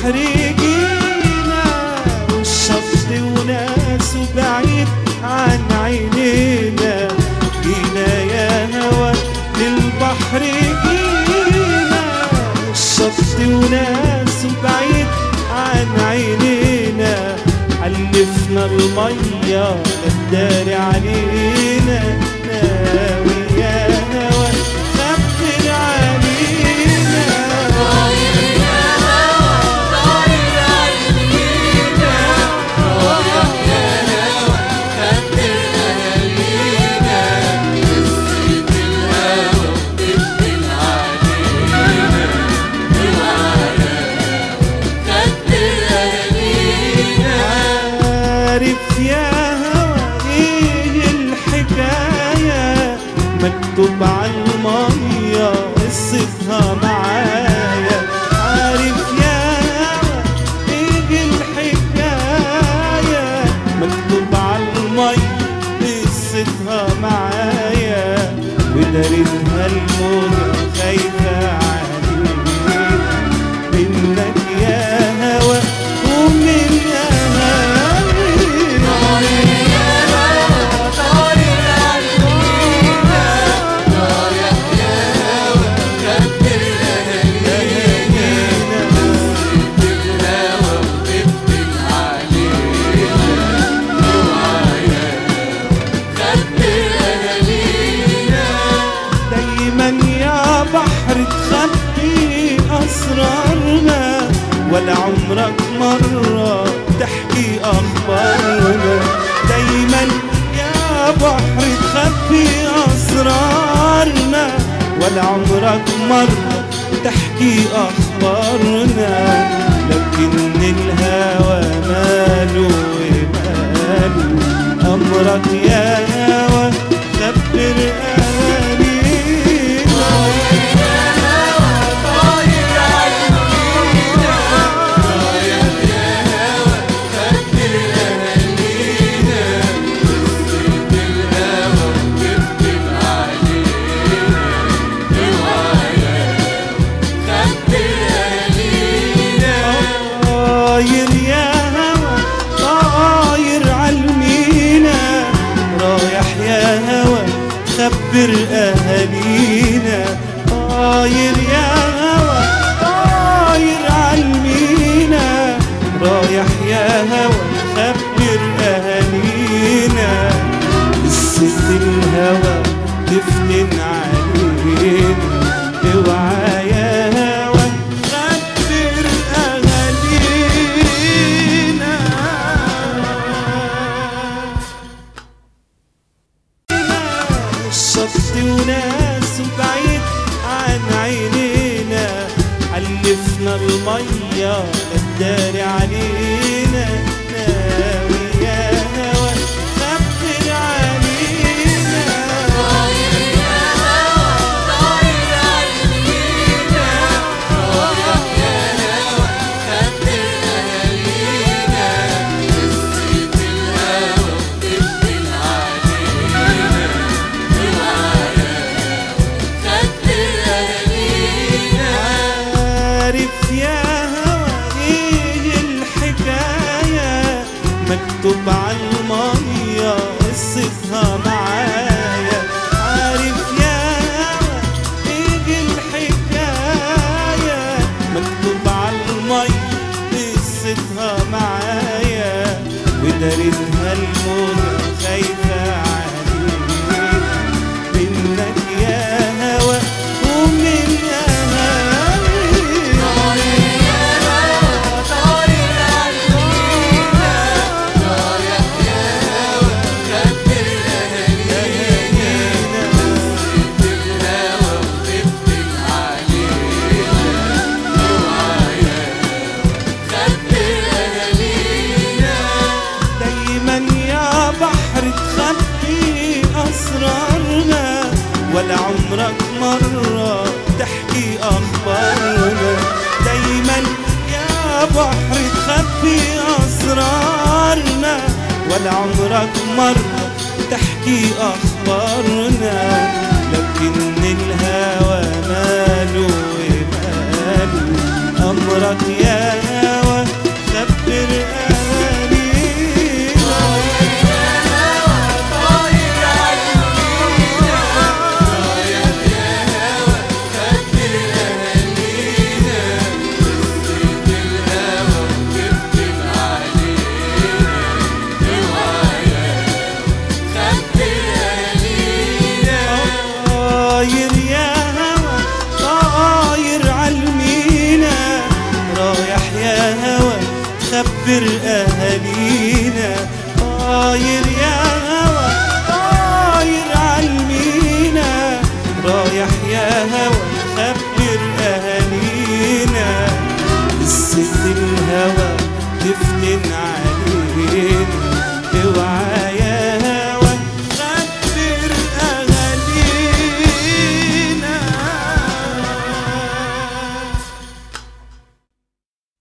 البحر جينا والشط وناسه بعيد عن عينينا جينا يا هوا للبحر جينا والشط وناسه بعيد عن عينينا حلفنا المية للدار علينا ناوي يا هوا خبر علينا عارف يا هوا ايه الحكاية مكتوب على المية قصتها معايا عارف يا هوا ايه الحكاية مكتوب على المية قصتها معايا ودارتها الموجة خايفة علينا منك يا هوا ومن أهالينا دايما يا بحر تخبي أسرارنا ولا عمرك مرة تحكي أخبارنا دايما يا بحر تخبي أسرارنا ولا عمرك مرة تحكي أخبارنا لكن الهوى ماله وماله أمرك يا هوى خبر أهالينا طاير يا هوا طاير عالمينا رايح يا هوا خبر اهالينا طاير يا هوا طاير عالمينا رايح يا هوا خبر اهالينا قصة الهوى تفتن علينا اوعى يا هوا خبر اهالينا الشط وناس بعيد عن عينينا حلفنا المية للدار علينا ناوي يا هوا خبر علينا عارف يا هوا ايه الحكاية مكتوب على المية قصتها معايا عارف يا هوا ايه الحكاية مكتوب على المية قصتها معايا ودارتها الموجة خايفة علينا منك يا هوا ومن أهالينا دايما يا بحر تخبي أسرارنا ولا عمرك مرة تحكي أخبارنا دايما يا بحر تخبي أسرارنا ولا عمرك مرة تحكي أخبارنا لكن الهوى ماله وماله أمرك يا هوى طاير يا هوا طاير عالمينا رايح يا هوا خبر أهالينا قصة الهوى تفتن علينا